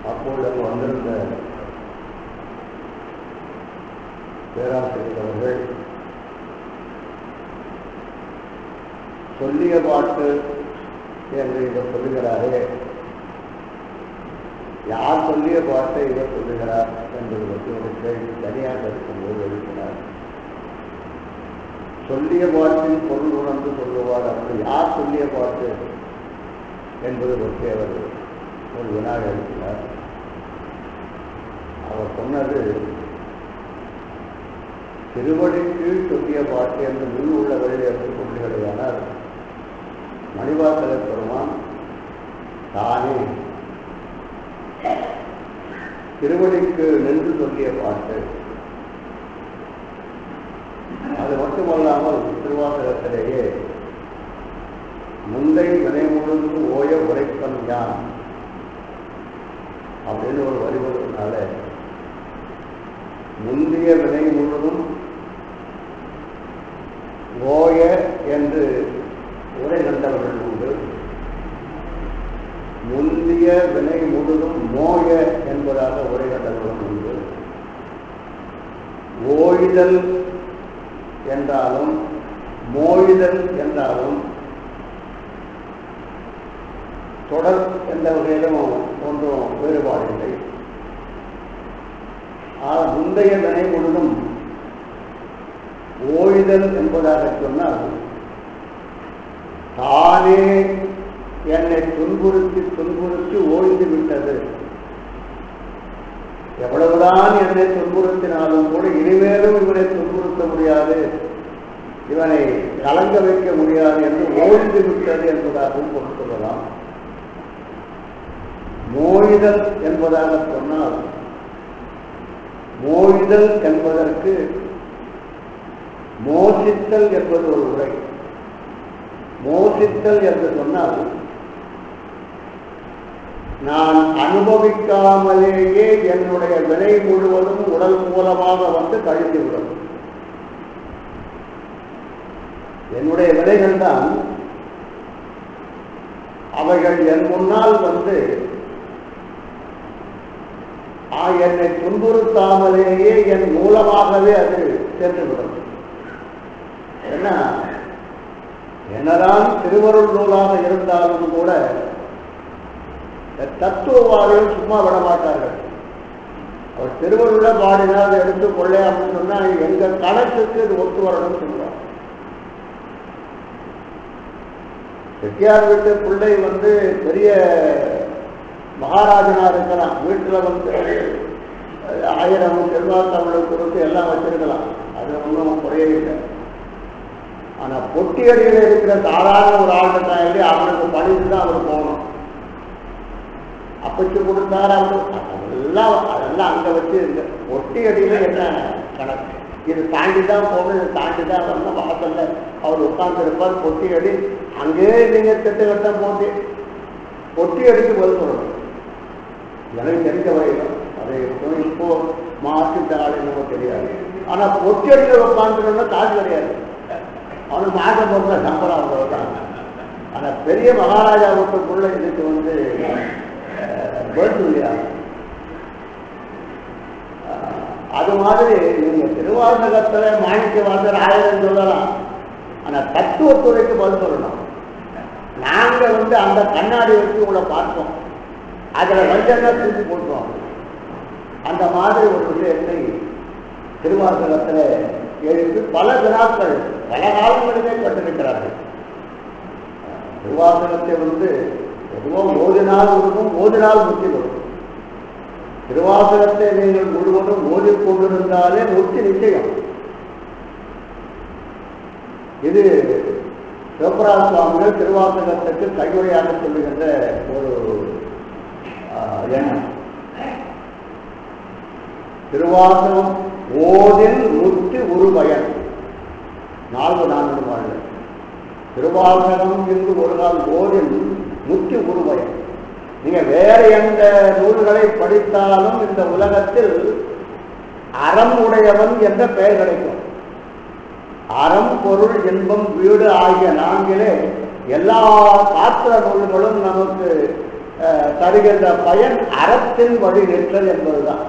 அப்பொழுது அங்கு வந்திருந்த பேராசிரியர் அவர்கள் சொல்லிய பாட்டு என்று இவர் சொல்லுகிறாரே யார் சொல்லிய பாட்டை இவர் சொல்லுகிறார் என்பது பற்றி ஒரு கேள்வி தனியாக இருக்கும்போது எழுப்பினார் சொல்லிய பாட்டின் பொருள் உணர்ந்து சொல்லுவார் அப்படி யார் சொல்லிய பாட்டு என்பது பற்றி அவர் ஒரு வினா எழுப்பினார் அவர் சொன்னது திருவடிக்கு சொல்லிய பாட்டு என்று முன் உள்ள வழியில் எடுத்துக் கொள்ளுகிறதானால் மணிவாசக பெருமான் தானே திருவடிக்கு நின்று சொல்லிய பாட்டு அது மட்டுமல்லாமல் திருவாசகத்திலேயே முந்தை வினை முழுதும் ஓய உரைப்பன் யான் அப்படின்னு ஒரு வரி வருவதனால முந்தைய வினை முழுதும் ஓய என்று உரை கண்டவர்கள் உண்டு முந்திய வினை முழுதும் மோய என்பதாக உரை கண்டவர்களும் உண்டு ஓய்தல் என்றாலும் மோய்தல் என்றாலும் தொடர் என்ற வகையிலும் ஒன்றும் வேறுபாடில்லை ஆனால் முந்தைய வினை முழுதும் ஓய்தல் என்பதாக சொன்னால் தானே என்னை துன்புறுத்தி துன்புறுத்தி ஓய்ந்து விட்டது எவ்வளவுதான் என்னை துன்புறுத்தினாலும் கூட இனிமேலும் இவனை துன்புறுத்த முடியாது இவனை கலங்க வைக்க முடியாது என்று ஓய்ந்து விட்டது என்பதாகவும் பொருள் சொல்லலாம் மோய்தல் என்பதாக சொன்னால் மோய்தல் என்பதற்கு மோசித்தல் என்பது ஒரு உரை மோசித்தல் என்று சொன்னால் நான் அனுபவிக்காமலேயே என்னுடைய வினை முழுவதும் உடல் மூலமாக வந்து கழிந்துவிடும் என்னுடைய வினைகள் தான் அவைகள் என் முன்னால் வந்து ஆ, என்னை துன்புறுத்தாமலேயே என் மூலமாகவே அது சென்றுவிடும் என்ன என்னதான் திருவருள் நூலாக இருந்தாலும் கூட இந்த தத்துவவாதிகள் சும்மா விட மாட்டார்கள் அவர் திருவருள பாடினால் அதை எடுத்து கொள்ளை அப்படின்னு சொன்னா எங்க கணக்குக்கு இது ஒத்து வரணும்னு சொல்லுவார் செட்டியார் வீட்டு பிள்ளை வந்து பெரிய மகாராஜனா இருக்கலாம் வீட்டுல வந்து அஹ், ஆயிரம் செல்வாக்கு அவளுக்கு கொடுத்து எல்லாம் வச்சிருக்கலாம் அது ஒன்றும் குறையே இல்லை ஆனா பொட்டி அடியில் இருக்கிற சாதாரண ஒரு ஆள்கிட்ட இல்லையா அவனுக்கு பணிந்து தான் அவர் போகணும் அப்பச்சு கொடுத்தாரு அவர் அதெல்லாம் அதெல்லாம் அங்க வச்சு இருக்கு பொட்டி அடியில என்ன கணக்கு இது தாண்டி தான் போகணும் இது தாண்டி தான் வரணும் வாசல்ல அவர் உட்கார்ந்து இருப்பார் பொட்டி அடி அங்கேயே நீங்க திட்டு கட்டம் போட்டு பொட்டி அடிக்கு பதில் சொல்லணும் எனக்கு தெரிஞ்ச வரையிலும் அதை இப்போ இப்போ மாற்றிட்ட ஆள் என்னமோ தெரியாது ஆனா பொட்டி அடியில் உட்காந்துருந்தா காசு கிடையாது அவனுக்கு மாசம் போடுற சம்பளம் அவ்வளவுதான் ஆனா பெரிய மகாராஜா வீட்டுக்குள்ள இதுக்கு வந்து பேர்டு இல்லையா அஹ், அது மாதிரி நீங்க திருவாசகத்துல மாணிக்க வாசர் ஆயிரம் சொல்லலாம் ஆனா தத்துவத்துறைக்கு பதில் சொல்லணும் நாங்க வந்து அந்த கண்ணாடி வச்சு உங்களை பார்த்தோம் அதுல வஞ்சனா தூக்கி போட்டோம் அந்த மாதிரி ஒரு விஷயத்தை திருவாசகத்துல எழுப்பி பல வினாக்கள் பல காலங்களிலே கட்டிருக்கிறார்கள் திருவாசகத்தை வந்து பொதுவாக ஓதினால் இருக்கும் ஓதினால் முத்தி வரும் திருவாசகத்தை நீங்கள் முழுவதும் ஓதிக்கொண்டிருந்தாலே முத்தி நிச்சயம் இது சிவபராஜ் சுவாமிகள் திருவாசகத்துக்கு கையுறையாக சொல்லுகின்ற ஒரு ஆஹ், எண்ணம் திருவாசகம் ஓதில் முத்தி உருபயன் நான்கு நான்கு வாழ்வு திருவாசகம் என்று ஒரு நாள் ஓதில் முத்தி உருபயன் நீங்க வேற எந்த நூல்களை படித்தாலும் இந்த உலகத்தில் அறம் உடையவன் என்ற பெயர் கிடைக்கும் அறம் பொருள் இன்பம் வீடு ஆகிய நான்கிலே எல்லா சாஸ்திர நூல்களும் நமக்கு அஹ், தருகின்ற பயன் அறத்தின் வழி நிற்றல் என்பதுதான்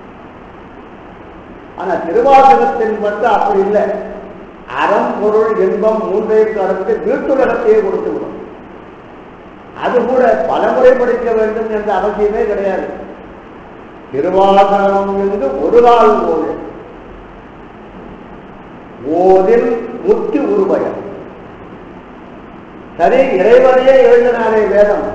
ஆனா திருவாசகத்தின் வந்து அப்படி இல்லை அறம் பொருள் இன்பம் மூன்றையும் கடந்து வீட்டுலகத்தையே கொடுத்து விடும் அது கூட பலமுறை படிக்க வேண்டும் என்ற அவசியமே கிடையாது திருவாசகம் என்று ஒரு நாள் ஓடு ஓதில் முத்தி உருவயம் சரி இறைவனையே எழுதினாரே வேதம்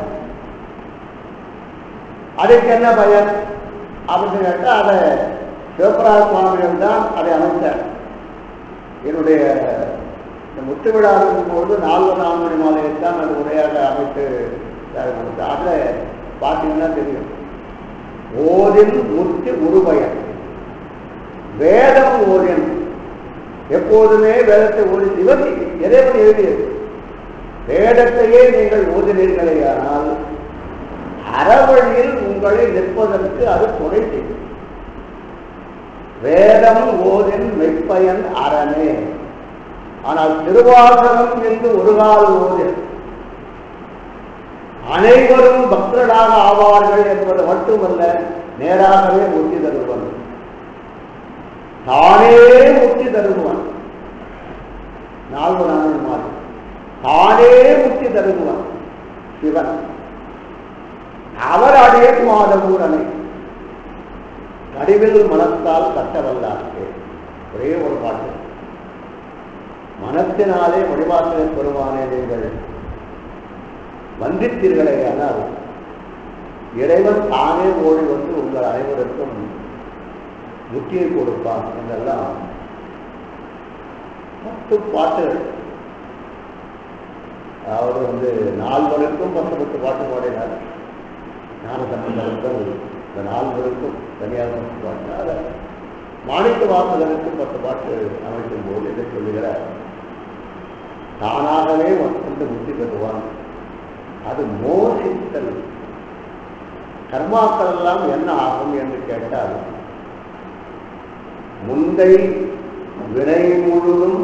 அதுக்கு என்ன பயன் அப்படின்னு கேட்டா அதை சிவபராஜ சுவாமிகள் தான் அதை அமைத்தார் என்னுடைய இந்த முத்து விழா இருக்கும்போது நாலு நான்கு மாலையை தான் அது உரையாக அமைத்து கொடுத்தார் அதில் பார்த்தீங்கன்னா தெரியும் ஓதில் முத்தி உருபயன் வேதம் ஓதின் எப்போதுமே வேதத்தை ஓதி சிவன் இறைவன் எழுதியது வேதத்தையே நீங்கள் ஓதினீர்களே ஆனால் அறவழியில் உங்களை நிற்பதற்கு அது துணை செய்யும் வேதம் ஓதின் மெய்ப்பயன் அரணே ஆனால் திருவாசகம் என்று ஒரு கால் ஓதில் அனைவரும் பக்தர்களாக ஆவார்கள் என்பது மட்டுமல்ல நேராகவே முத்தி தருவன் தானே முத்தி தருவான் நாலு நாள் மாறி தானே முத்தி தருவான் சிவன் அவர் அடைய மாதவூரனை கடிவில் மனத்தால் கட்டவல்லாருக்கு ஒரே ஒரு பாட்டு மனத்தினாலே வழிபாட்டினை பெறுவானே நீங்கள் வந்தித்தீர்களே ஆனால் இறைவன் தானே ஓடி வந்து உங்கள் அனைவருக்கும் முக்கிய கொடுப்பான் என்றெல்லாம் பத்து பாட்டுகள் அவர் வந்து நால்வருக்கும் பத்து பத்து பாட்டு பாடினார் ஞான சம்பந்தர்கள் இந்த நால்வருக்கும் தனியாக பத்து பாடினார் மாணிக்க வாசகருக்கு பத்து பாட்டு அமைக்கும் போது இதை சொல்லுகிறார் தானாகவே வந்து முத்தி பெறுவான் அது மோசித்தல் கர்மாக்கள் எல்லாம் என்ன ஆகும் என்று கேட்டால் முந்தை வினை முழுதும்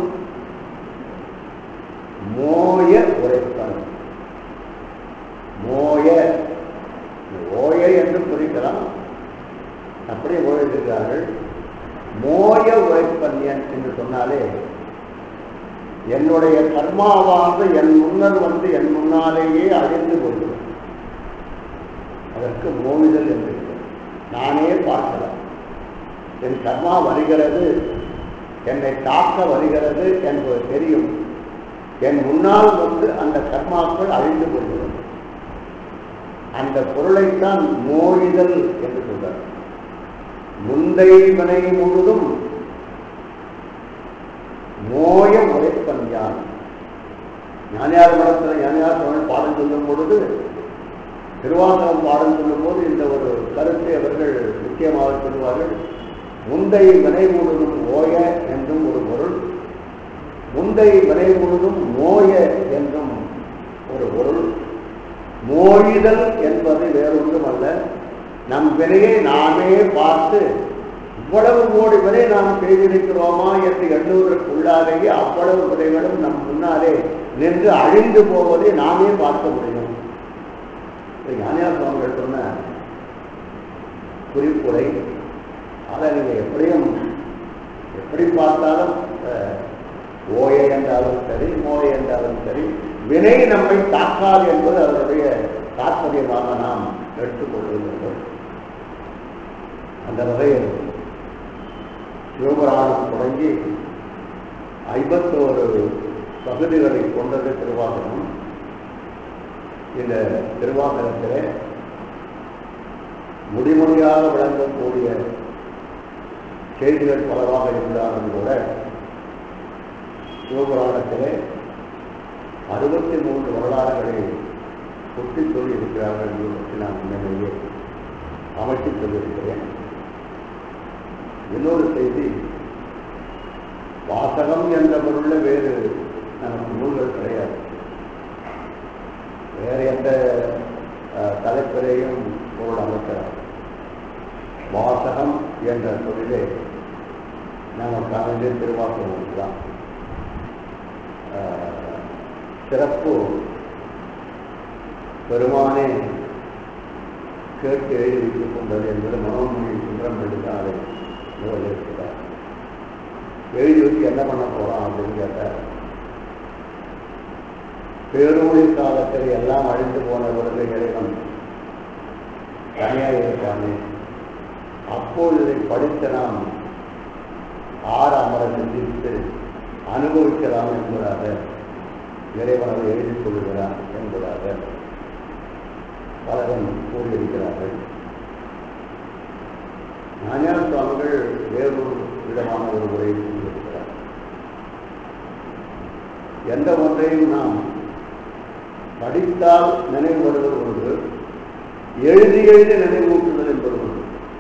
மோய உரைப்பன் மோய ஓய என்று குறிக்கலாம் அப்படியே ஓய்ந்திருக்கிறார்கள் மோய உரைப்பன் என்று சொன்னாலே என்னுடைய கர்மாவானது என் முன்னர் வந்து என் முன்னாலேயே அழிந்து கொள்ளும் அதற்கு மோவிதல் என்று நானே பார்க்கலாம் என் கர்மா வருகிறது என்னை தாக்க வருகிறது என்பது தெரியும் என் முன்னால் வந்து அந்த கர்மாக்கள் அழிந்து கொள்கிறது அந்த பொருளைத்தான் மோயிதல் என்று சொல்றார் முந்தை வினை முழுதும் மோய உரைப்பன் யான் ஞானியார் மடத்தில் ஞானியார் தமிழ் பாடம் சொல்லும் பொழுது திருவாசகம் பாடம் சொல்லும் போது இந்த ஒரு கருத்தை அவர்கள் முக்கியமாக சொல்லுவார்கள் முந்தை வினை முழுதும் ஓய என்றும் ஒரு பொருள் முந்தை வினை முழுதும் மோய என்றும் ஒரு பொருள் மோயிதல் என்பது வேறொன்றும் அல்ல நம் வினையை நாமே பார்த்து இவ்வளவு கோடி வினை நாம் செய்திருக்கிறோமா என்று எண்ணுவதற்குள்ளாலேயே அவ்வளவு வினைகளும் நம் முன்னாலே நின்று அழிந்து போவதை நாமே பார்க்க முடியும் ஞானியார் சுவாமிகள் சொன்ன குறிப்புரை அதை நீங்கள் எப்படியும் எப்படி பார்த்தாலும் அஹ், ஓய என்றாலும் சரி மோய என்றாலும் சரி வினை நம்மை தாக்காது என்பது அவருடைய தாற்பயமாக நாம் எடுத்துக்கொள்கின்றோம் அந்த வகையில் சிவபுராணம் தொடங்கி ஐம்பத்தோரு பகுதிகளை கொண்டது திருவாசகம் இந்த திருவாசகத்திலே முடிமொழியாக விளங்கக்கூடிய செய்திகள் பலவாக இருந்தாலும் கூட சிவபுராணத்திலே அறுபத்தி மூன்று வரலாறுகளை சுட்டி சொல்லி இருக்கிறார்கள் என்பதை பற்றி நான் முன்னமையே அமைத்து சொல்லியிருக்கிறேன் இன்னொரு செய்தி வாசகம் என்ற பொருளில் வேறு நமக்கு நூல்கள் கிடையாது வேறு எந்த அஹ், தலைப்பிலையும் பொருள் அமைக்கிறார் வாசகம் என்ற தொழிலே நமக்கான திருவாசகம் தான் சிறப்பு பெருமானே கேட்டு எழுதி வைத்துக் கொண்டது என்பது மனோன்மணி சுந்தரம் எடுத்து அதை முதல் இருக்கிறார் எழுதி வச்சு என்ன பண்ண போறோம் அப்படின்னு கேட்டார் பேரூழி காலத்தில் எல்லாம் அழிந்து போன பொழுது இறைவன் தனியாக இருப்பானே அப்போது இதை படித்த நாம் ஆறு அமர சிந்தித்து அனுபவிக்கலாம் என்பதாக இறைவன் அதை எழுதிக் கொள்கிறான் என்பதாக பலரும் கூறியிருக்கிறார்கள் ஞான சுவாமிகள் வேறொரு விதமான ஒரு உரையை சொல்லியிருக்கிறார் எந்த ஒன்றையும் நாம் படித்தால் நினைவு வருவது ஒன்று எழுதி எழுதி நினைவூட்டுதல் என்பது ஒன்று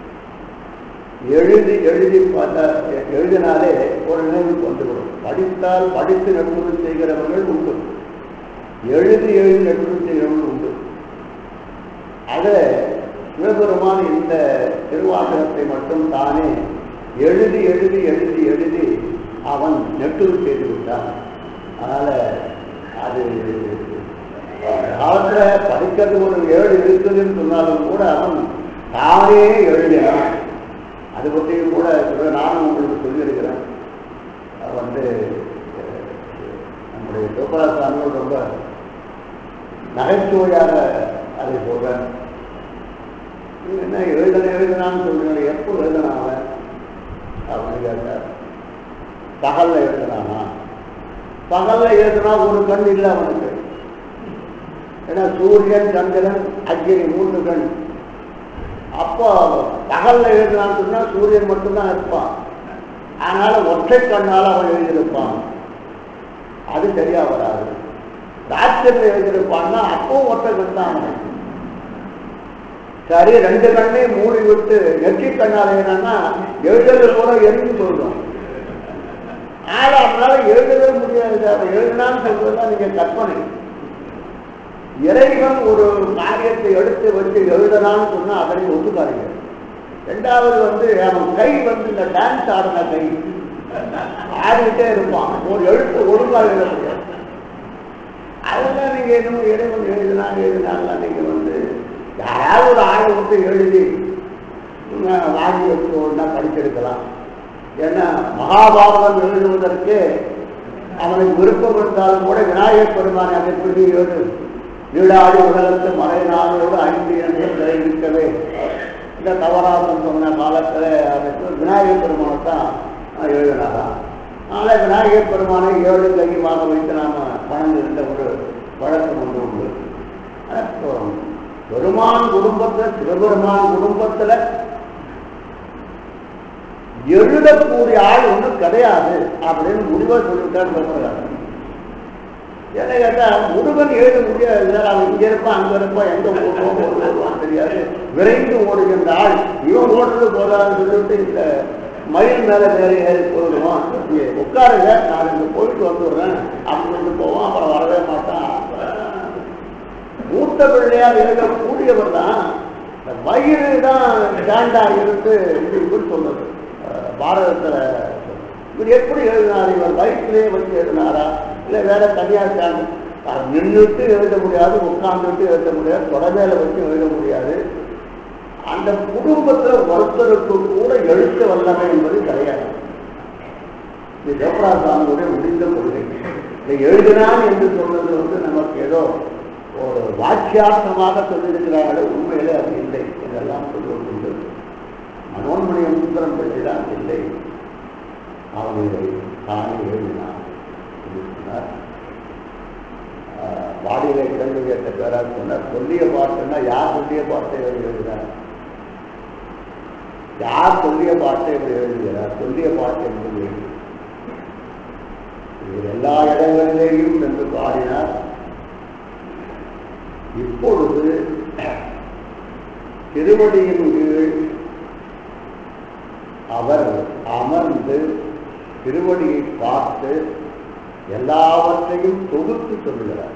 எழுதி எழுதி பார்த்தா எழுதினாலே ஒரு நினைவுக்கு வந்துவிடும் படித்தால் படித்து நடுவது செய்கிறவர்கள் உண்டு எழுதி எழுதி நடுவது செய்கிறவர்கள் உண்டு அதில் சிவபெருமான் இந்த திருவாசகத்தை மட்டும் தானே எழுதி எழுதி எழுதி எழுதி அவன் நெட்டுவு செய்து விட்டான் அதனால அது காலத்துல படிக்கிறது ஒரு ஏழு இருக்குதுன்னு சொன்னாலும் கூட அவன் தானே எழுதினான் அதை பற்றியும் கூட சில நானும் உங்களுக்கு சொல்லியிருக்கிறேன் அது வந்து அஹ், நம்முடைய சிவபால சாமிகள் ரொம்ப நகைச்சுவையாக அதை சொல்றேன் நீங்க என்ன எழுதன எழுதினான்னு சொல்றீங்க எப்போ எழுதினான் அவன் அப்படின்னு கேட்டார் பகல்ல எழுதினானா பகல்ல எழுதினா ஒரு கண் இல்லை அவனுக்கு ஏன்னா சூரியன் சந்திரன் அக்னி மூன்று கண் அப்போ பகல்ல எழுதினான்னு சொன்னா சூரியன் மட்டும்தான் இருப்பான் அதனால ஒற்றை கண்ணால் அவன் எழுதியிருப்பான் அது சரியா வராது ராத்திரியில் எழுதியிருப்பான்னா அப்பவும் ஒற்றை கண் தான் அவனுக்கு சரி ரெண்டு கண்ணே மூடி விட்டு நெற்றி கண்ணால் என்னன்னா எழுதுறது கூட எரிஞ்சு சொல்றோம் ஆனா அவனால எழுதவே முடியாது அவன் எழுதினான்னு சொல்றதுதான் நீங்க கற்பனை இறைவன் ஒரு காரியத்தை எடுத்து வச்சு எழுதலான்னு சொன்னா அதனை ஒத்துக்காதீங்க ரெண்டாவது வந்து அவன் கை வந்து இந்த டான்ஸ் ஆடின கை ஆடிக்கிட்டே இருப்பான் ஒரு எழுத்து ஒழுங்காக எழுத முடியாது அதெல்லாம் நீங்க என்னமோ இறைவன் எழுதினா எழுதினாலாம் நீங்க வந்து யாராவது ஒரு ஆளை விட்டு எழுதி உம், வாங்கி வச்சு ஒன்றா படிச்செடுக்கலாம் ஏன்னா மகாபாரதம் எழுதுவதற்கு அவனுக்கு விருப்பம் இருந்தாலும் கூட விநாயகப் பெருமானை அதை சொல்லி எழுது நீடாடி உலகத்து மறை நாளோடு ஐந்து என்று தெரிவிக்கவே இந்த தவறாசம் சொன்ன காலத்தில் அதுக்கு விநாயகப் பெருமானை தான் எழுதினாராம் அதனால் விநாயகப் பெருமானை ஏழு கையுமாக வைத்து நாம் வணங்குகின்ற ஒரு வழக்கம் ஒன்று உண்டு அப்போ பெருமான் குடும்பத்தில் சிவபெருமான் குடும்பத்தில் எழுதக்கூடிய ஆள் ஒன்றும் கிடையாது அப்படின்னு முடிவாக சொல்லிவிட்டார் சொல்றாரு ஏன்னா கேட்டா முருகன் எழுத முடியாது அவன் இங்க இருப்பான் அங்க இருப்பான் எங்க போடுவோம் ஓடுவான் தெரியாது விரைந்து ஓடுகின்ற ஆள் இவன் ஓடுறது போதான்னு சொல்லிட்டு இந்த மயில் மேல வேற ஏறி போயிடுவான் நீ உட்காருங்க நான் இங்க போயிட்டு வந்துடுறேன் அப்படின்னு சொல்லிட்டு போவான் அப்புறம் வரவே மாட்டான் மூத்த பிள்ளையார் எழுதக்கூடியவர் தான் இந்த வயிறு தான் ஸ்டாண்டா இருந்து இது இவர் சொன்னது அஹ் பாரதத்துல இவர் எப்படி எழுதினார் இவர் வயிற்றிலே வச்சு எழுதினாரா இல்லை வேற தனியார் ஸ்டாண்டு நின்றுட்டு எழுத முடியாது உட்கார்ந்துட்டு எழுத முடியாது தொடமேல வச்சு எழுத முடியாது அந்த குடும்பத்துல ஒருத்தருக்கு கூட எழுத்து வல்லமை என்பது கிடையாது இது தேவராசாமியுடைய முடிந்த கொள்கை இதை எழுதினான் என்று சொல்வது வந்து நமக்கு ஏதோ ஒரு வாட்சியார்த்தமாக சொல்லியிருக்கிறார்களே உண்மையிலே அது இல்லை இதெல்லாம் சொல்லுவது மனோன்மணியம் சுந்தரம் பிள்ளைதான் இல்லை அவன் இதை தானே எழுதினான் என்று சொன்னார் ஆஹ் வாடியில கிடங்கு கேட்ட பேராக சொன்னார் சொல்லிய பாட்டுன்னா யார் சொல்லிய பாட்டை அவர் எழுதினார் யார் சொல்லிய பாட்டை அவர் எழுதுகிறார் சொல்லிய பாட்டு என்பது எது? இவர் எல்லா இடங்களிலேயும் சென்று பாடினார் இப்பொழுது திருவடியின் கீழ் அவர் அமர்ந்து திருவடியை பார்த்து எல்லாவற்றையும் தொகுத்து சொல்லுகிறார்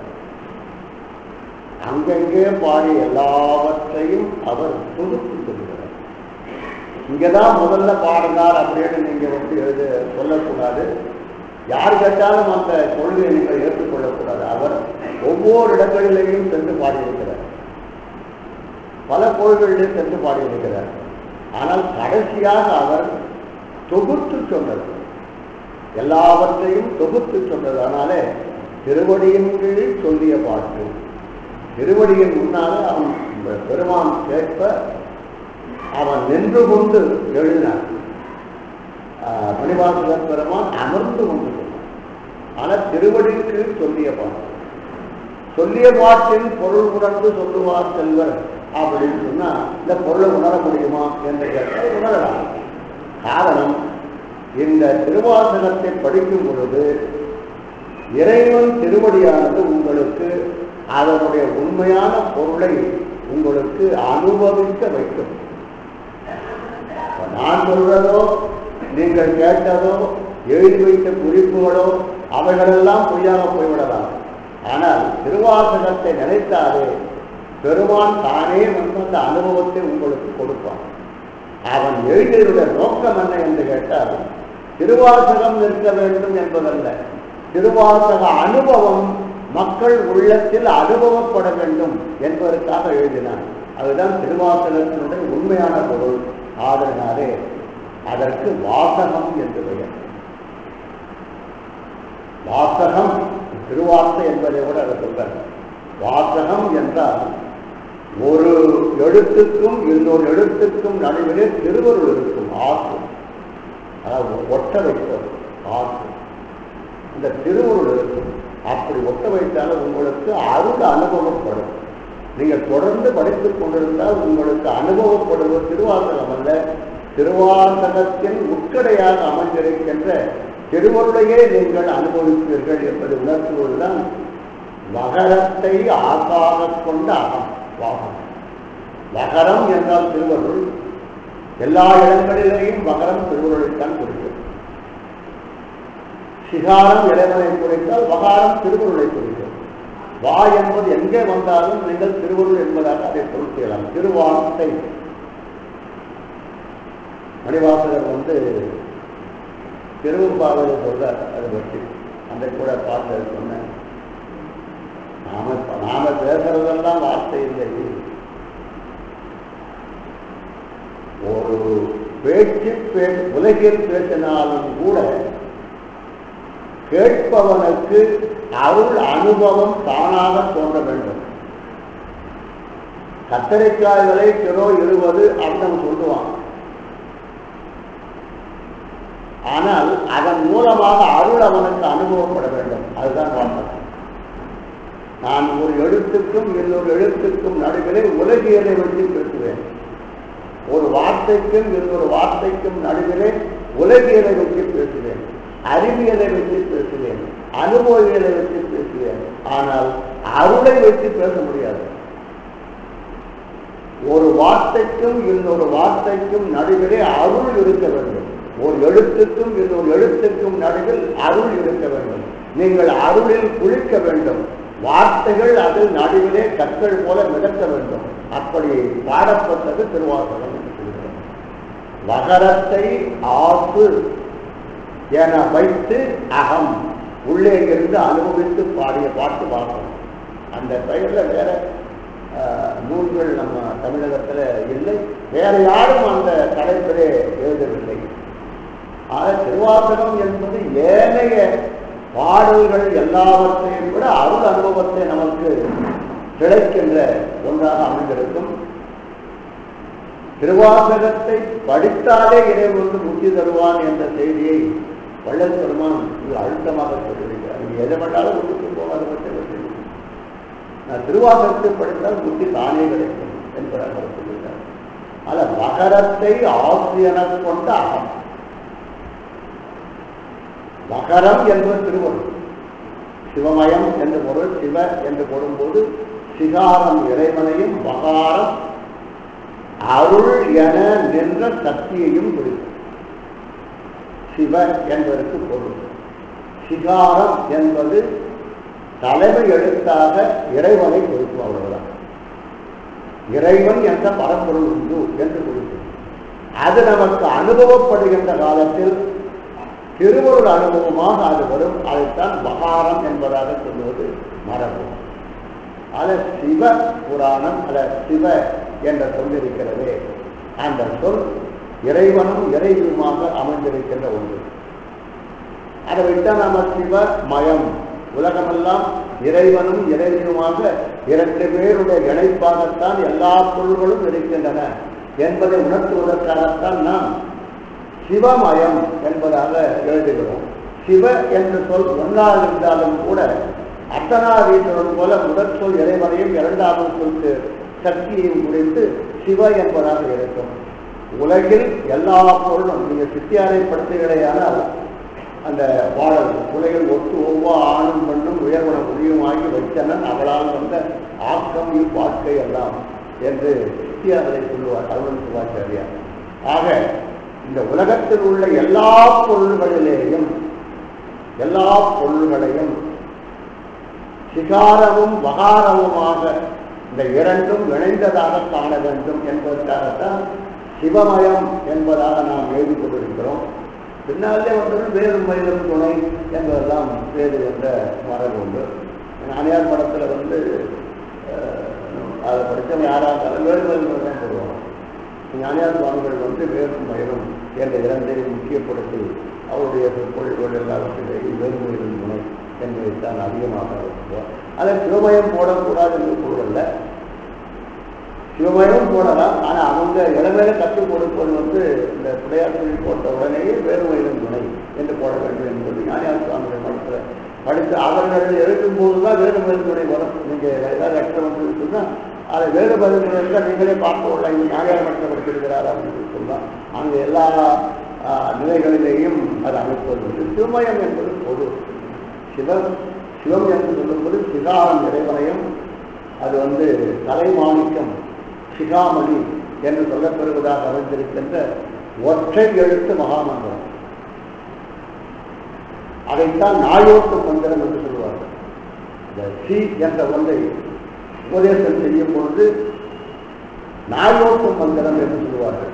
அங்கங்கே பாடி எல்லாவற்றையும் அவர் தொகுத்து சொல்லுகிறார் இங்கதான் முதல்ல பாடினார் அப்படின்னு நீங்க வந்து எழுத சொல்லக்கூடாது யார் கேட்டாலும் அந்த கொள்கையை நீங்கள் ஏற்றுக்கொள்ளக்கூடாது அவர் ஒவ்வொரு இடங்களிலேயும் சென்று பாடியிருக்கிறார் பல கோயில்களிலே சென்று பாடியிருக்கிறார் ஆனால் கடைசியாக அவர் தொகுத்து சொன்னது எல்லாவற்றையும் தொகுத்து சொன்னது அதனாலே திருவடியின் கீழ் சொல்லிய பாட்டு திருவடியின் முன்னாலே அவன் பெருமான் கேட்ப அவன் நின்று கொண்டு எழுதினான் ஆஹ் மணிவாசகர் பெருமான் அமர்ந்து கொண்டு சொன்னான் ஆனால் திருவடியின் கீழ் சொல்லிய பாட்டு சொல்லிய பாட்டின் பொருள் உணர்ந்து சொல்லுவார் செல்வர் அப்படின்னு சொன்னா இந்த பொருளை உணர முடியுமா என்று கேட்டால் உணரலாம் காரணம் இந்த திருவாசகத்தை படிக்கும் பொழுது இறைவன் திருவடியானது உங்களுக்கு அதனுடைய உண்மையான பொருளை உங்களுக்கு அனுபவிக்க வைக்கும் இப்ப நான் சொல்றதோ நீங்கள் கேட்டதோ எழுதி வைத்த குறிப்புகளோ அவைகளெல்லாம் பொய்யாக போய்விடலாம் ஆனால் திருவாசகத்தை நினைத்தாலே பெருமான் தானே வந்து அந்த அனுபவத்தை உங்களுக்கு கொடுப்பான் அவன் எழுதியதுடைய நோக்கம் என்ன என்று கேட்டால் திருவாசகம் நிற்க வேண்டும் என்பதல்ல திருவாசக அனுபவம் மக்கள் உள்ளத்தில் அனுபவப்பட வேண்டும் என்பதற்காக எழுதினான் அதுதான் திருவாசகத்தினுடைய உண்மையான பொருள் ஆதரனாலே அதற்கு வாசகம் என்று பெயர் வாசகம் திருவார்த்தை என்பதை கூட அதை சொல்றார் வாசகம் என்றால் ஒரு எழுத்துக்கும் இன்னொரு எழுத்துக்கும் நடுவிலே திருவருள் இருக்கும் ஆசு அதாவது ஒட்ட வைப்பது ஆசு இந்த திருவருள் இருக்கும் அப்படி ஒட்ட வைத்தாலும் உங்களுக்கு அருள் அனுபவப்படும் நீங்கள் தொடர்ந்து படித்துக் கொண்டிருந்தால் உங்களுக்கு அனுபவப்படுவது திருவாசகம் அல்ல திருவாசகத்தின் உட்கடையாக அமைந்திருக்கின்ற திருவருளையே நீங்கள் அனுபவிப்பீர்கள் என்பதை உணர்த்துவதுதான் மகரத்தை ஆசாக கொண்ட அகம் வாகம் மகரம் என்றால் திருவருள் எல்லா இடங்களிலேயும் மகரம் திருவருளைத்தான் குறிக்கும் சிகாரம் இறைவனை குறித்தால் வகாரம் திருவருளை குறிக்கும் வா என்பது எங்கே வந்தாலும் நீங்கள் திருவருள் என்பதாக அதை பொருள் செய்யலாம் திருவார்த்தை மணிவாசகர் வந்து திருவுப்பாவையை சொல்றார் அதை பற்றி அந்த கூட பார்த்து சொன்னேன் நாம நாம பேசுறதெல்லாம் வார்த்தை இல்லை ஒரு பேச்சு பே உலகில் பேசினாலும் கூட கேட்பவனுக்கு அருள் அனுபவம் தானாக தோன்ற வேண்டும் கத்தரிக்காய் விலை கிலோ இருபது அப்படின்னு சொல்லுவான் ஆனால் அதன் மூலமாக அருள் அவனுக்கு அனுபவப்பட வேண்டும் அதுதான் வார்த்தை நான் ஒரு எழுத்துக்கும் இன்னொரு எழுத்துக்கும் நடுவிலே உலகியலை வச்சு பேசுவேன் ஒரு வார்த்தைக்கும் இன்னொரு வார்த்தைக்கும் நடுவிலே உலகியலை வச்சு பேசுவேன் அறிவியலை வச்சு பேசுவேன் அனுபவியலை வச்சு பேசுவேன் ஆனால் அருளை வச்சு பேச முடியாது ஒரு வார்த்தைக்கும் இன்னொரு வார்த்தைக்கும் நடுவிலே அருள் இருக்க வேண்டும் ஒரு எழுத்துக்கும் இன்னொரு எழுத்துக்கும் நடுவில் அருள் இருக்க வேண்டும் நீங்கள் அருளில் குளிக்க வேண்டும் வார்த்தைகள் அதில் நடுவிலே கற்கள் போல மிதக்க வேண்டும் அப்படி பாடப்பட்டது திருவாசகம் என்று சொல்கிறோம் வகரத்தை ஆசு என வைத்து அகம் உள்ளே இருந்து அனுபவித்து பாடிய பாட்டு வாசகம் அந்த பெயர்ல வேற அஹ், நூல்கள் நம்ம தமிழகத்துல இல்லை வேற யாரும் அந்த தலைப்பிலே எழுதவில்லை ஆக திருவாசகம் என்பது ஏனைய பாடல்கள் எல்லாவற்றையும் விட அருள் அனுபவத்தை நமக்கு கிடைக்கின்ற ஒன்றாக அமைந்திருக்கும் திருவாசகத்தை படித்தாலே இறைவனுக்கு முக்தி தருவான் என்ற செய்தியை வள்ளல் பெருமான் இது அழுத்தமாக சொல்லியிருக்கிறார் நீ எதை பண்ணாலும் முக்தி போகாத பட்சத்தில் நான் திருவாசகத்தை படித்தால் முக்தி தானே கிடைக்கும் என்பதாக அவர் சொல்லியிருக்கார் அல்ல மகரத்தை ஆசிரியன கொண்ட அகம் மகரம் என்பது திருவருள் சிவமயம் என்று பொருள் சிவ என்று போடும்போது சிகாரம் இறைவனையும் மகாரம் அருள் என நின்ற சக்தியையும் குறிக்கும் சிவ என்பதற்கு பொருள் சிகாரம் என்பது தலைமை எழுத்தாக இறைவனை குறிக்கும் அவ்வளவுதான் இறைவன் என்ற பரம்பொருள் உண்டு என்று குறிக்கும் அது நமக்கு அனுபவப்படுகின்ற காலத்தில் திருவருள் அனுபவமாக அது வரும் அதைத்தான் மகாரம் என்பதாக சொல்லுவது மரபு அல்ல சிவ புராணம் அல்ல சிவ என்ற சொல் இருக்கிறதே அந்த சொல் இறைவனும் இறைவியுமாக அமைந்திருக்கின்ற ஒன்று அதை விட்டால் நாம சிவ மயம் உலகமெல்லாம் இறைவனும் இறைவியுமாக இரண்டு பேருடைய இணைப்பாகத்தான் எல்லா பொருள்களும் இருக்கின்றன என்பதை உணர்த்துவதற்காகத்தான் நாம் சிவமயம் என்பதாக எழுதுகிறோம் சிவ என்ற சொல் ஒன்றாக இருந்தாலும் கூட அர்த்தநாதீஸ்வரன் போல முதற் சொல் இறைவனையும் இரண்டாவது சொல்க்கு சக்தியையும் குறித்து சிவ என்பதாக இருக்கும் உலகில் எல்லா பொருளும் நீங்க சித்தியாரை படுத்துகிறேயானால் அந்த பாடல் உலகில் ஒத்து ஒவ்வொரு ஆணும் பெண்ணும் உயர்வன முடியுமாகி வைத்தனன் அவளால் வந்த ஆக்கம் இவ்வாழ்க்கை எல்லாம் என்று சித்தியாரை சொல்லுவார் அருண் சிவாச்சாரியார் ஆக இந்த உலகத்தில் உள்ள எல்லா பொருள்களிலேயும் எல்லா பொருள்களையும் சிகாரமும் வகாரமுமாக இந்த இரண்டும் இணைந்ததாக காண வேண்டும் என்பதற்காகத்தான் சிவமயம் என்பதாக நாம் எழுதி கொண்டிருக்கிறோம் பின்னாலே வந்தது வேறு மயிலும் துணை என்பதெல்லாம் வேறு என்ற மரபு உண்டு அணியார் படத்தில் வந்து அஹ், அதை படித்தவங்க யாராக இருந்தாலும் வேறு மயில் தான் போடுவாங்க ஞானியார் சுவாமிகள் வந்து வேறும் மயிலும் என்ற இரண்டையும் முக்கியப்படுத்தி அவருடைய சொற்பொழிவுகள் எல்லாவற்றிலேயும் வேறுமொழியின் முனை என்பதைத்தான் அதிகமாக இருக்குவார் அதை சிவமயம் போடக்கூடாது என்று கூறல சிவமயம் போடலாம் ஆனால் அவங்க இளமையில கற்றுக் கொடுப்பது வந்து இந்த பிள்ளையார் போட்ட உடனேயே வேறுமொழியின் துணை என்று போட வேண்டும் என்பது ஞானியார் சுவாமிகள் மனத்தில் படித்து அவர்கள் எழுதும் போது தான் வேறுமொழி துணை வரும் நீங்கள் ஏதாவது லட்சம் வந்து சொன்னால் அதை வேறு பதில்கள் இருந்தால் நீங்களே பார்க்க உள்ள இங்கே ஞானியார் மட்டத்தில் படித்திருக்கிறார் அப்படின்னு சொல்லலாம் அங்கே எல்லா ஆ, நிலைகளிலேயும் அது அமைப்பது உண்டு சிவமயம் என்பது பொது சிவம் சிவம் என்று சொல்லும்போது சிகாரம் இறைவனையும் அது வந்து கலைமாணிக்கம் சிகாமணி என்று சொல்லப்பெறுவதாக அமைந்திருக்கின்ற ஒற்றை எழுத்து மகாமந்திரம் அதைத்தான் நாயோட்டு மந்திரம் என்று சொல்லுவார்கள் இந்த சி என்ற ஒன்றை உபதேசம் செய்யும் பொழுது நாயோட்டு மந்திரம் என்று சொல்லுவார்கள்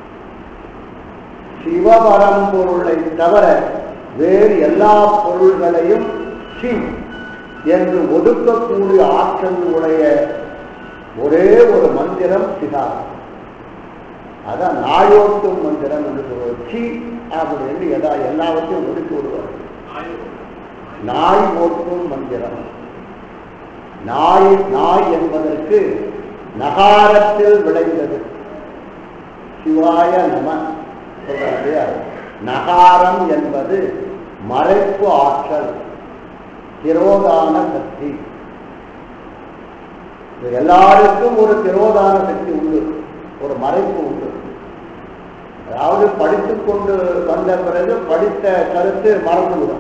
சிவபரம்பொருளை தவிர வேறு எல்லா பொருள்களையும் சி என்று ஒதுக்கக்கூடிய ஆற்றல் உடைய ஒரே ஒரு மந்திரம் சிகாரம் அதான் நாயோட்டும் மந்திரம் என்று சொல்வது சி அப்படின்னு எதா எல்லாவற்றையும் ஒதுக்கி விடுவார்கள் நாய் ஓட்டும் மந்திரம் நாய் நாய் என்பதற்கு நகாரத்தில் விளைந்தது சிவாய நம சொல்றாங்க இல்லையா? நகாரம் என்பது மறைப்பு ஆற்றல் திரோதான சக்தி இது எல்லாருக்கும் ஒரு திரோதான சக்தி உண்டு ஒரு மறைப்பு உண்டு அதாவது படித்துக் கொண்டு வந்த பிறகு படித்த கருத்து மறந்துவிடும்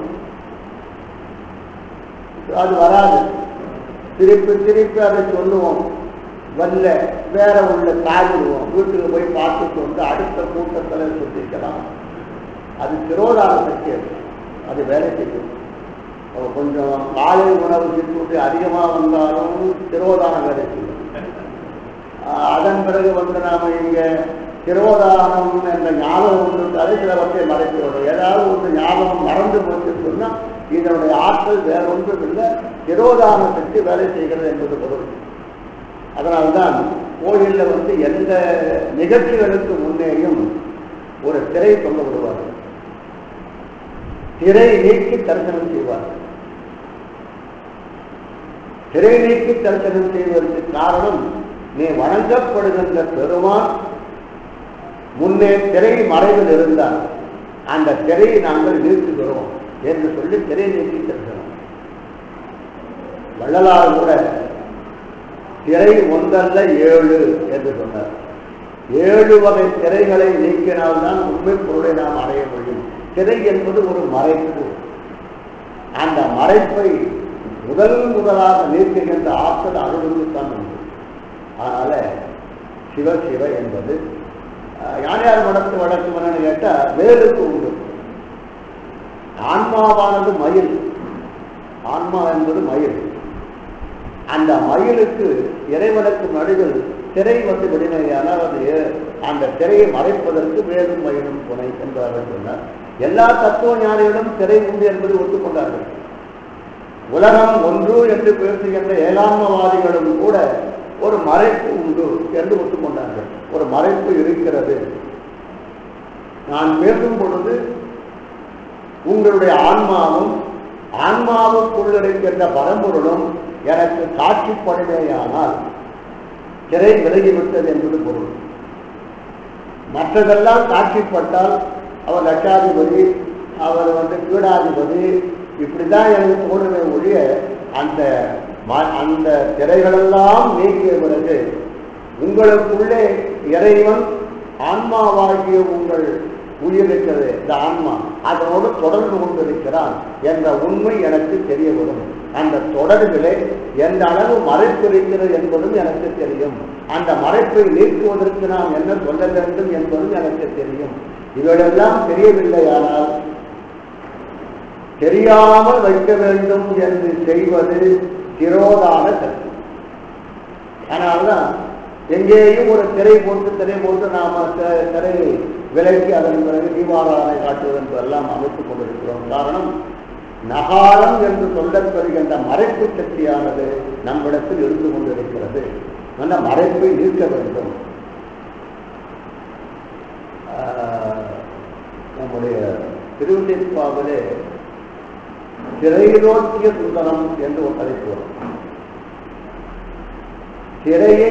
அது வராது திருப்பி திருப்பி அதை சொல்லுவோம் வரல வேற உள்ள தாழ்விடுவோம் வீட்டுக்கு போய் பார்த்துட்டு வந்து அடுத்த கூட்டத்தில் சொல்லிக்கலாம் அது திரோதான சக்தி அது அது வேலை செய்யும் அப்ப கொஞ்சம் காலை உணவு சிற்றுண்டி அதிகமாக வந்தாலும் திரோதான வேலை செய்யும் ஆஹ் அதன் பிறகு வந்து நாம இங்க திரோதானம் என்ற ஞாபகம் இருந்தாலே சிலவற்றை மறைக்கிறோம் ஏதாவது ஒரு ஞாபகம் மறந்து போச்சுன்னு சொன்னா இதனுடைய ஆற்றல் வேற ஒன்றும் இல்லை திரோதான சக்தி வேலை செய்கிறது என்பது பொருள் அதனால்தான் கோயில்ல வந்து எந்த நிகழ்ச்சிகளுக்கு முன்னேயும் ஒரு திரை தொங்க விடுவார்கள் திரை நீக்கி தரிசனம் செய்வார்கள் திரை நீக்கி தரிசனம் செய்வதற்கு காரணம் நீ வணங்கப்படுகின்ற பெருமான் முன்னே திரை மறைவில் இருந்தார் அந்த திரையை நாங்கள் நீக்குகிறோம் என்று சொல்லி திரை நீக்கி தரிசனம் வள்ளலார் கூட திரை ஒன்றல்ல ஏழு என்று சொன்னார் ஏழு வகை திரைகளை நீக்கினால்தான் உண்மை பொருளை நாம் அடைய முடியும் திரை என்பது ஒரு மறைப்பு அந்த மறைப்பை முதல் முதலாக நீக்குகின்ற ஆற்றல் அருளுக்குத்தான் உண்டு அதனால சிவ சிவ என்பது அஹ், யானையார் வடக்கு வடக்கு என்னன்னு கேட்டா வேலுக்கு உண்டு ஆன்மாவானது மயில் ஆன்மா என்பது மயில் அந்த மயிலுக்கு இறைவனுக்கு நடுவில் திரை வந்து விடுமையானால் அது ஏ- அந்த திரையை மறைப்பதற்கு வேலும் மயிலும் துணை என்பதாக சொன்னார் எல்லா தத்துவ ஞானிகளும் திரை உண்டு என்பதை ஒத்துக்கொண்டார்கள் உலகம் ஒன்று என்று பேசுகின்ற ஏகான்மவாதிகளும் கூட ஒரு மறைப்பு உண்டு என்று ஒத்துக்கொண்டார்கள் ஒரு மறைப்பு இருக்கிறது நான் பேசும் பொழுது உங்களுடைய ஆன்மாவும் ஆன்மாவுக்குள் இருக்கின்ற பரம்பொருளும் எனக்கு காட்சிப்படுமேயானால் திரை விலகிவிட்டது என்பது பொருள் மற்றதெல்லாம் காட்சிப்பட்டால் அவர் லட்சாதிபதி அவர் வந்து பீடாதிபதி இப்படிதான் எனக்கு தோணுமே ஒழிய அந்த ம- அந்த திரைகளெல்லாம் நீக்கிய பிறகு உங்களுக்குள்ளே இறைவன் ஆன்மாவாகிய உங்கள் உயிர் இருக்கிறது இந்த ஆன்மா அதனோடு தொடர்பு கொண்டிருக்கிறான் என்ற உண்மை எனக்கு தெரிய வரும் அந்த தொடர்பிலே எந்த அளவு மறைப்பு இருக்கிறது என்பதும் எனக்கு தெரியும் அந்த மறைப்பை நீக்குவதற்கு நாம் என்ன சொல்ல வேண்டும் என்பதும் எனக்கு தெரியும் இவையெல்லாம் தெரியவில்லையானால் தெரியாமல் வைக்க வேண்டும் என்று செய்வது திரோதான சக்தி அதனால்தான் எங்கேயும் ஒரு திரை போட்டு திரை போட்டு நாம தி- திரையை விலக்கி அதன் பிறகு தீபாராதனை காட்டுவது என்று எல்லாம் அமைத்துக் கொண்டிருக்கிறோம் காரணம் நகாலம் என்று சொல்லப்படுகின்ற மறைப்பு சக்தியானது நம்மிடத்தில் இருந்து கொண்டிருக்கிறது அந்த மறைப்பை நீக்க வேண்டும் ஆஹ், நம்முடைய திருவிழிப்பாவிலே திரைநோக்கிய சுந்தரம் என்று ஒரு தலைப்பு வரும் திரையை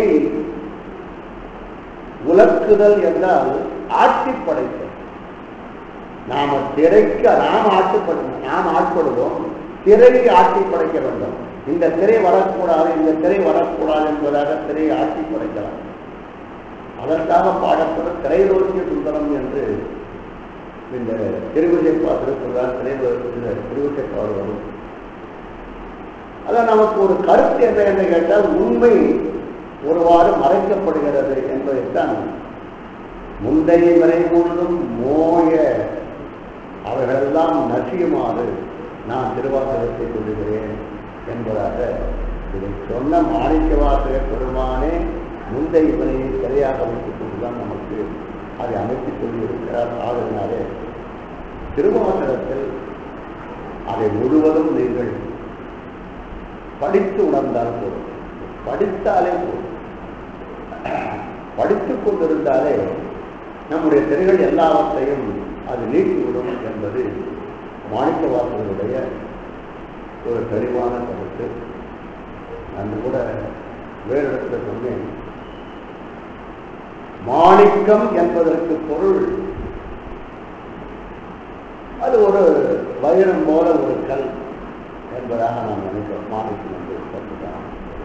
உலக்குதல் என்றால் ஆட்சி படைத்தல் நாம திரைக்கு நாம் ஆட்சிப்படணும் நாம் ஆட்படுவோம் திரையை ஆட்சி படைக்க வேண்டும் இந்த திரை வரக்கூடாது இந்த திரை வரக்கூடாது என்பதாக திரையை ஆட்சி படைக்கலாம் அதற்காக பாடப்படும் திரைநோக்கிய சுந்தரம் என்று இந்த திருவிசைப்பா திருக்குறள் திரை திருவிசைப்பாடு வரும் அதான் நமக்கு ஒரு கருத்து என்ன என்று கேட்டால் உண்மை ஒருவாறு மறைக்கப்படுகிறது என்பதைத்தான் முந்தைய வரை முழுதும் மோய அவர்களெல்லாம் நசியுமாறு நான் திருவாசகத்தை சொல்லுகிறேன் என்பதாக இதை சொன்ன மாணிக்கவாசக பெருமானே முந்தைய வினையை சரியாக வைத்துக் கொண்டுதான் நமக்கு அதை அமைத்து சொல்லியிருக்கிறார் ஆதலினாலே திருவாசகத்தில் அதை முழுவதும் நீங்கள் படித்து உணர்ந்தால் போதும் படித்தாலே போதும் படித்துக் கொண்டிருந்தாலே நம்முடைய திரைகள் எல்லாவற்றையும் அது நீக்கிவிடும் என்பது மாணிக்கவாசகருடைய ஒரு தெளிவான கருத்து நான் கூட வேறு இடத்துல சொன்னேன் மாணிக்கம் என்பதற்கு பொருள் அது ஒரு வைரம் போல ஒரு கல் என்பதாக நாம் நினைக்கிறோம் மாணிக்கம் என்று சொல்லுதான்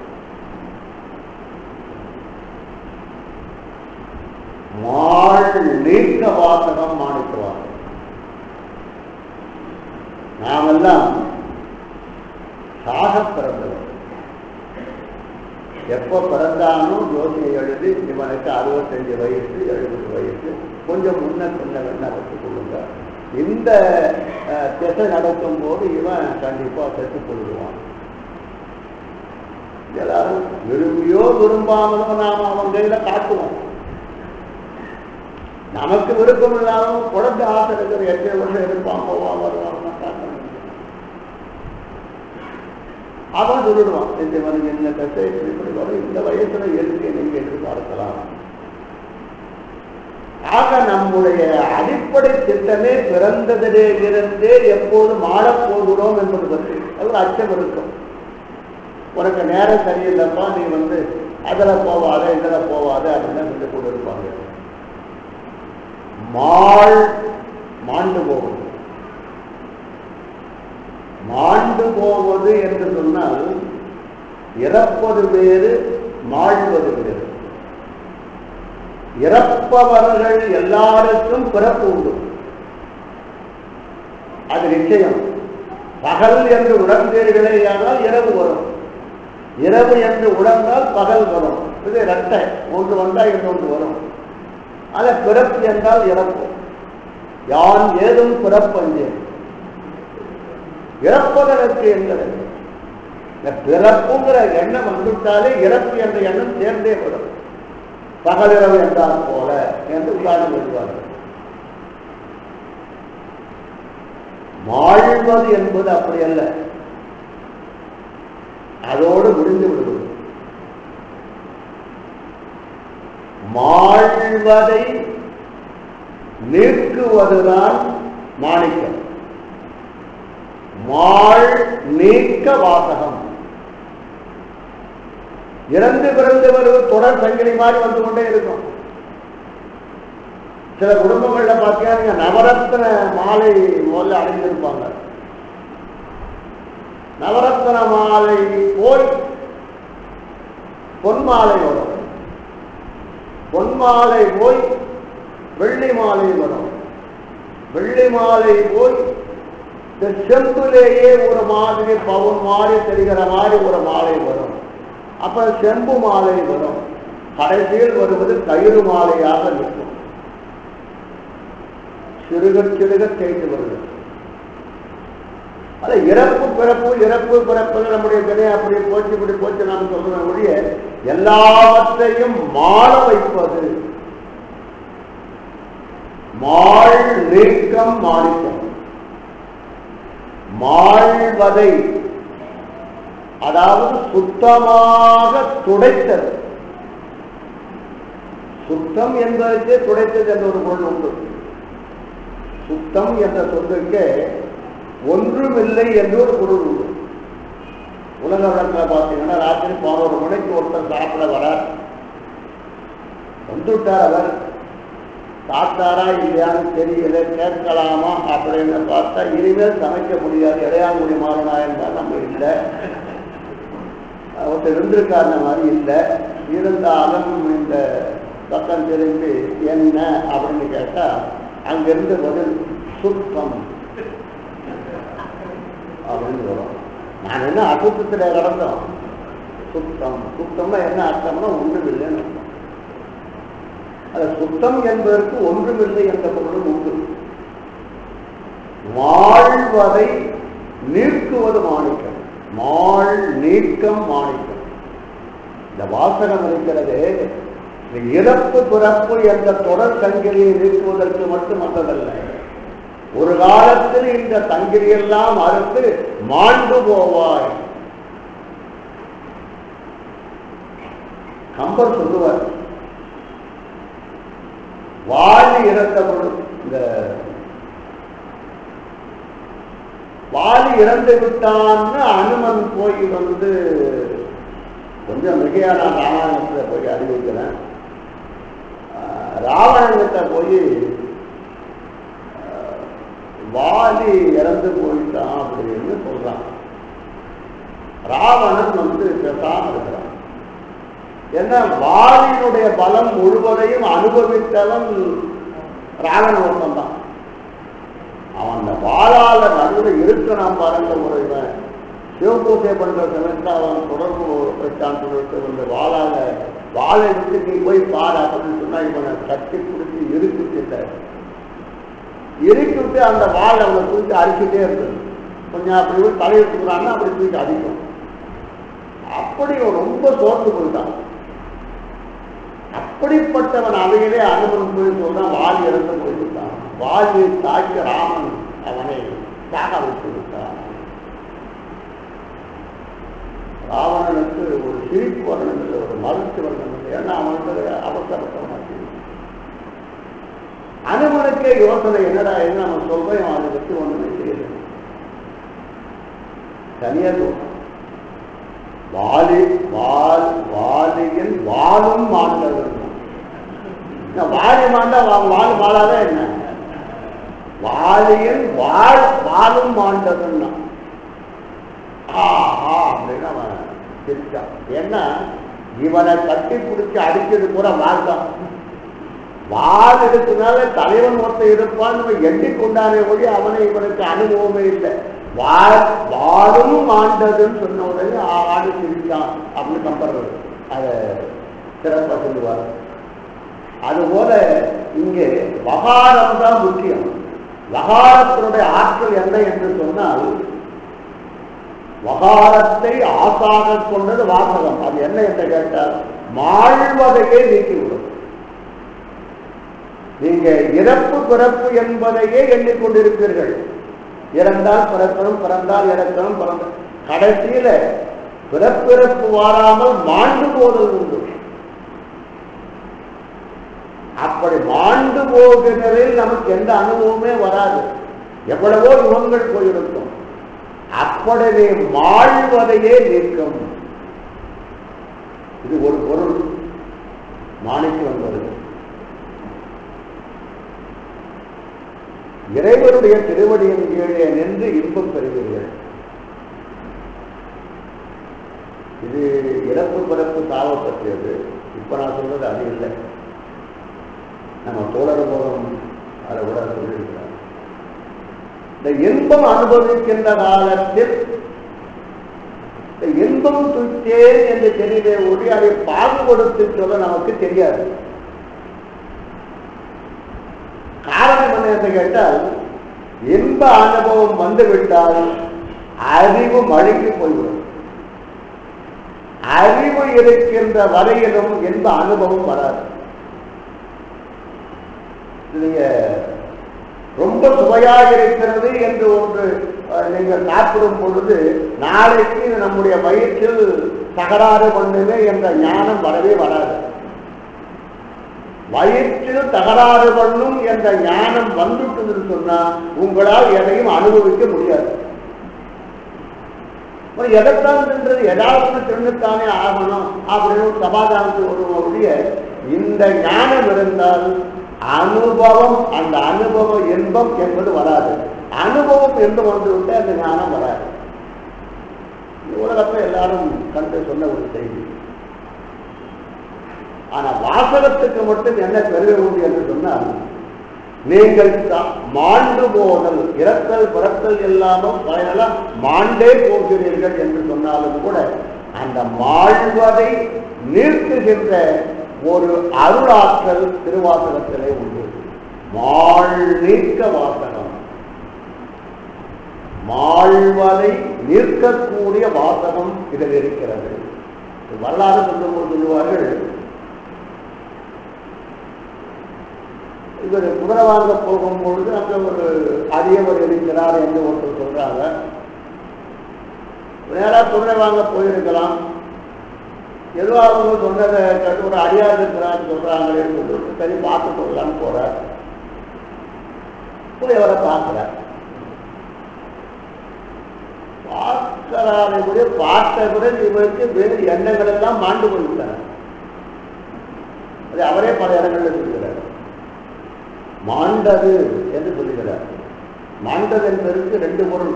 மாள் நீக்க வாசகம் மாணிக்க வாசகம் நாமெல்லாம் சாக பிறந்தவர் எப்போ பிறந்தானோ யோசனை எழுதி இவனுக்கு அறுபத்தஞ்சு வயசு எழுபது வயசு கொஞ்சம் முன்ன பின்னவன் நடத்திக் கொள்ளுங்க இந்த அஹ், திசை நடக்கும் போது இவன் கண்டிப்பா செத்து கொள்ளுவான் எல்லாரும் விரும்பியோ விரும்பாமலோ நாம் அவன் கையில காட்டுவோம் நமக்கு விருப்பம் இல்லாம குழந்தை ஆசை இருக்கிற எத்தனை வருஷம் இருப்பான் போவான் வருவான் காட்டணும் அவன் சொல்லிடுவான் இந்த மனிதன் என்ன கஷ்டம் இப்படி இப்படி வரும் இந்த வயசுல எதுக்கு நீங்க எதிர்பார்க்கலாம் ஆக நம்முடைய அடிப்படை திட்டமே பிறந்ததிலே இருந்தே எப்போது மாறப் போகிறோம் என்பது பற்றி அது ஒரு அச்சம் இருக்கும் உனக்கு நேரம் சரியில்லைப்பா நீ வந்து அதில் போவாத இதில் போவாத அப்படின்னு சொல்லி கொண்டு இருப்பாங்க மாள் மாண்டு போவது மாண்டு போவது என்று சொன்னால் இறப்பது வேறு மாழ்வது வேறு இறப்பவர்கள் எல்லாருக்கும் பிறப்பு உண்டு அது நிச்சயம் பகல் என்று உணர்ந்தீர்களே ஆனால் இரவு வரும் இரவு என்று உணர்ந்தால் பகல் வரும் இது இரட்டை ஒன்று வந்தால் இன்னொன்று வரும் அதை பிறப்பு என்றால் இறப்பு யான் ஏதும் பிறப்பஞ்சேன் இறப்பதற்கு என்கிறது இந்த பிறப்புங்கிற எண்ணம் வந்துவிட்டாலே இறப்பு என்ற எண்ணம் சேர்ந்தே வரும் பகலிரவு என்றால் போல என்று உதாரணம் எழுதுவார்கள் வாழ்வது என்பது அப்படி அல்ல அதோடு முடிந்து விடுவது மாழ்வதை நீக்குவதுதான் மாணிக்கம் மாள் நீக்க வாசகம் இறந்து பிறந்து வருவது தொடர் சங்கிலி மாதிரி வந்து கொண்டே இருக்கும் சில குடும்பங்கள்ல பார்த்தீங்கன்னா நீங்க நவரத்ன மாலை முதல்ல அடைஞ்சிருப்பாங்க நவரத்ன மாலை போய் பொன் மாலை வரும் பொன் மாலை போய் வெள்ளி மாலை வரும் வெள்ளி மாலை போய் இந்த செம்புலேயே ஒரு மாதிரி பவுன் மாதிரி தெரிகிற மாதிரி ஒரு மாலை வரும் அப்ப செம்பு மாலை வரும் கடைசியில் வருவது கயிறு மாலையாக நிற்கும் சிறுக சிறுக தேய்ந்து வருகிறது அது இறப்பு பிறப்பு இறப்பு பிறப்பு நம்முடைய வினை அப்படி போச்சு இப்படி போச்சு நாம் சொல்ற ஒழிய எல்லாவற்றையும் மாற வைப்பது மாள் நீக்கம் மாணிக்கம் மாழ்வதை அதாவது சுத்தமாக துடைத்தது சுத்தம் என்பதற்கு துடைத்தது என்ற ஒரு பொருள் உண்டு சுத்தம் என்ற சொல்லுக்கு ஒன்றுமில்லை என்று ஒரு பொருள் உண்டு உலக வழக்கில் பார்த்தீங்கன்னா ராத்திரி பதினோரு மணிக்கு ஒருத்தர் சாப்பிட வரார் வந்துட்டார் அவர் சாப்பிட்டாரா இல்லையான்னு தெரியல கேட்கலாமா அப்படின்னு பார்த்தா இனிமேல் சமைக்க முடியாது இடையாங்குடி மாறனாயன் தான் நம்ம இல்லை ஒருத்தர் இருந்திருக்காருன மாதிரி இல்லை இருந்தாலும் இந்த பக்கம் திரும்பி என்ன அப்படின்னு கேட்டா அங்கிருந்து பதில் சுத்தம் அப்படின்னு வரும் நான் என்ன அசுத்தத்துல கடந்தோம் சுத்தம் சுத்தம்னா என்ன அர்த்தம்னா ஒன்றுமில்லைன்னு அர்த்தம் அது சுத்தம் என்பதற்கு ஒன்றுமில்லை என்ற பொருளும் உண்டு வாழ்வதை நீக்குவது மாணிக்கம் மாள் நீக்கம் மாணிக்கம் இந்த வாசகம் இருக்கிறது இந்த இறப்பு பிறப்பு என்ற தொடர் சங்கிலியை நீக்குவதற்கு மட்டும் வந்ததல்ல ஒரு காலத்தில் இந்த சங்கிலியெல்லாம் அறுத்து மாண்டு போவாய் கம்பர் சொல்லுவார் வாலி இறந்த பொழுது இந்த வாலி இறந்து விட்டான்னு அனுமன் போய் வந்து கொஞ்சம் மிகையா நான் ராமாயணத்துல போய் அறிவிக்கிறேன் ஆஹ் ராவணங்கிட்ட போய் ஆஹ் வாலி இறந்து போயிட்டான் அப்படின்னு சொல்றான் ராவணன் வந்து பேசாம இருக்கிறான் ஏன்னா வாலினுடைய பலம் முழுவதையும் அனுபவித்தவன் ராவண ஒருத்தன் தான் அவன் அந்த வாழால நடுவில் இருக்கணும் பாருங்க ஒரு இவன் சிவபூஜை பண்ற சமயத்தில் அவன் தொடர்பு வச்சான் சொல்லிட்டு இந்த வாழால வாழை விட்டு நீ போய் பாரு அப்படின்னு சொன்னா இவனை கட்டி பிடிச்சி இருக்குச்சிட்ட இருக்கிட்டு அந்த வாழை அவனை தூக்கி அடிச்சுட்டே இருக்குது கொஞ்சம் அப்படி போய் தலையெடுத்துக்கிறான்னா அப்படி தூக்கி அடிக்கும் அப்படி அவன் ரொம்ப சோர்ந்து போயிட்டான் அப்படிப்பட்டவன் அவையிலே அனுமன் போய் சொல்றான் வாலி இறந்து போய்விட்டான் வாலியை தாக்கி ராமன் அவனை சாக வைத்து விட்டான் ராவணனுக்கு ஒரு சிரிப்பு வரணும் இல்லை ஒரு மறுத்து வரணும் இல்லை ஏன்னா அவனுக்கு அவசரப்பட்டவனாச்சு அனுமனுக்கே யோசனை என்னடா என்ன அவன் சொல்றேன் அவனை பற்றி ஒண்ணுமே தெரியல தனியா சொல்றான் வாலி வால் வாலியில் வாழும் மாண்டவர் வாலி மாண்டா வால் மாளாத என்ன வாலியில் வாழ் வாழும் மாண்டவன் ஆஹா அப்படின்னு அவன் சிரிச்சான் ஏன்னா இவனை கட்டி பிடிச்சி அடிச்சது கூட வாழ் தான் வாழ் இருக்கிறதுனால தலைவன் ஒருத்தன் இருப்பான் நம்ம எண்ணிக்கொண்டானே ஒழி அவனை இவனுக்கு அனுபவமே இல்லை வாழ் வாழும் ஆண்டதுன்னு சொன்ன உடனே ஆடு சிரிச்சான் அப்படின்னு கம்பறது அதை சிறப்பாக சொல்லுவார் அதுபோல இங்கே வகாரம் தான் முக்கியம் வகாரத்தினுடைய ஆற்றல் என்ன என்று சொன்னால் வகாரத்தை ஆசாக கொண்டது வாசகம் அது என்ன என்று கேட்டால் மாழ்வதையே நீக்கிவிடும் நீங்க இறப்பு பிறப்பு என்பதையே எண்ணிக்கொண்டிருப்பீர்கள் இறந்தால் பிறக்கணும் பிறந்தால் இறக்கணும் பிறந்த கடைசியில பிறப்பிறப்பு வாராமல் மாண்டு போதல் உண்டு அப்படி மாண்டு போகிறதில் நமக்கு எந்த அனுபவமே வராது எவ்வளவோ யுகங்கள் போயிருக்கும் அப்படியே மாழ்வதையே நீக்கம் இது ஒரு பொருள் மாணிக்கம் வருது இறைவனுடைய திருவடியின் கீழே நின்று இன்பம் பெறுவீர்கள் இது இறப்பு பிறப்பு சாவ பற்றியது இப்ப நான் சொல்றது அது இல்லை நம்ம தோழர் போதும் அதை விட சொல்லியிருக்கிறார் இந்த இன்பம் அனுபவிக்கின்ற காலத்தில் இந்த இன்பம் துச்சேன் என்று தெரியவே ஒழி அதை பாகுபடுத்தி சொல்ல நமக்கு தெரியாது காரணம் என்ன என்று கேட்டால் இன்ப அனுபவம் வந்துவிட்டால் அறிவு மழுங்கி போய்விடும் அறிவு இருக்கின்ற வரையிலும் எந்த அனுபவம் வராது நீங்க ரொம்ப சுவையாக இருக்கிறது என்று ஒன்று அஹ், நீங்கள் சாப்பிடும் பொழுது நாளைக்கு இது நம்முடைய வயிற்றில் தகராறு பண்ணுமே என்ற ஞானம் வரவே வராது வயிற்றில் தகராறு பண்ணும் என்ற ஞானம் வந்துட்டதுன்னு சொன்னா உங்களால் எதையும் அனுபவிக்க முடியாது அப்புறம் எதைத்தான் தின்றது ஏதாவது ஒண்ணு தின்னுத்தானே ஆகணும் அப்படின்னு ஒரு சமாதானத்துக்கு ஒரு ஒழிய இந்த ஞானம் இருந்தால் அனுபவம் அந்த அனுபவ இன்பம் என்பது வராது அனுபவம் என்று வந்து விட்டு அந்த ஞானம் வராது இது உலகத்தை எல்லாரும் கண்டு சொன்ன ஒரு செய்தி ஆனா வாசகத்துக்கு மட்டும் என்ன பெருக உண்டு என்று சொன்னால் நீங்கள் த- மாண்டு போதல் இறத்தல் பிறத்தல் இல்லாமல் பயனெல்லாம் மாண்டே போகிறீர்கள் என்று சொன்னாலும் கூட அந்த மாழ்வதை நிறுத்துகின்ற ஒரு அருளாற்றல் திருவாசகத்திலே உண்டு மாள் நீக்க வாசகம் மாழ்வதை நிற்கக்கூடிய வாசகம் இதில் இருக்கிறது வரலாறு சொல்லும்போது சொல்லுவார்கள் இவர் குதிரை வாங்க போகும்பொழுது அங்க ஒரு அரியவர் இருக்கிறார் என்று ஒருத்தர் சொல்றாங்க நேரா குதிரை வாங்க போயிருக்கலாம் ஏதோ அவங்க சொன்னதை கேட்டு ஒரு அடியார் இருக்கிறான்னு சொல்றாங்களே சொல்லிட்டு சரி பார்த்து சொல்லலாம்னு போறார் போய் அவரை பார்க்கிறார் பார்க்கிறாரே கூட பார்த்த பிறகு இவருக்கு வேறு எண்ணங்கள் எல்லாம் மாண்டு போய்விட்டார் அது அவரே பல இடங்கள்ல சொல்லுகிறார் மாண்டது என்று சொல்லுகிறார் மாண்டது என்பதற்கு ரெண்டு பொருள்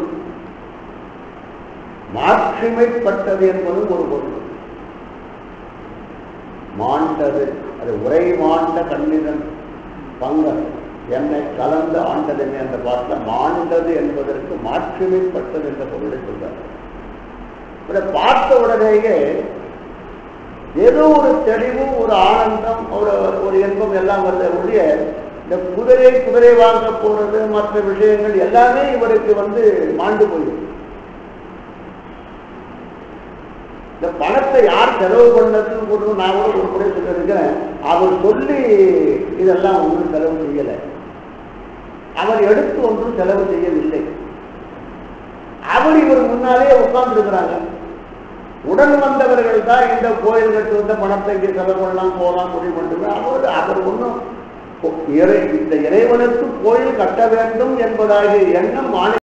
மாட்சிமைப்பட்டது என்பதும் ஒரு பொருள் மாண்டது அது உரை மாண்ட கண்ணிதன் பங்கன் என்னை கலந்து ஆண்டது என்ற பாட்டில் மாண்டது என்பதற்கு மாட்சிமைப்பட்டது என்ற பொருளை சொல்றார் இதை பார்த்த உடனேயே ஏதோ ஒரு தெளிவு ஒரு ஆனந்தம் ஒரு ஒரு இன்பம் எல்லாம் வருது ஒழிய இந்த குதிரை குதிரை வாங்க போறது மற்ற விஷயங்கள் எல்லாமே இவருக்கு வந்து மாண்டு போயிடும் இந்த பணத்தை யார் செலவு பண்ணதுன்னு கூட நான் கூட ஒரு முறை சொல்லியிருக்கிறேன் அவர் சொல்லி இதெல்லாம் ஒன்றும் செலவு செய்யலை அவர் எடுத்து ஒன்றும் செலவு செய்யவில்லை அவர் இவர் முன்னாலே உட்கார்ந்து இருக்கிறாங்க உடன் வந்தவர்கள் தான் இந்த கோயில் கட்டு வந்த பணத்தை இங்கே செலவு பண்ணலாம் போகலாம் முடிவு பண்ணுறது அவர் அவர் ஒன்றும் இறை இந்த இறைவனுக்கு கோயில் கட்ட வேண்டும் என்பதாகிய எண்ணம் மாநில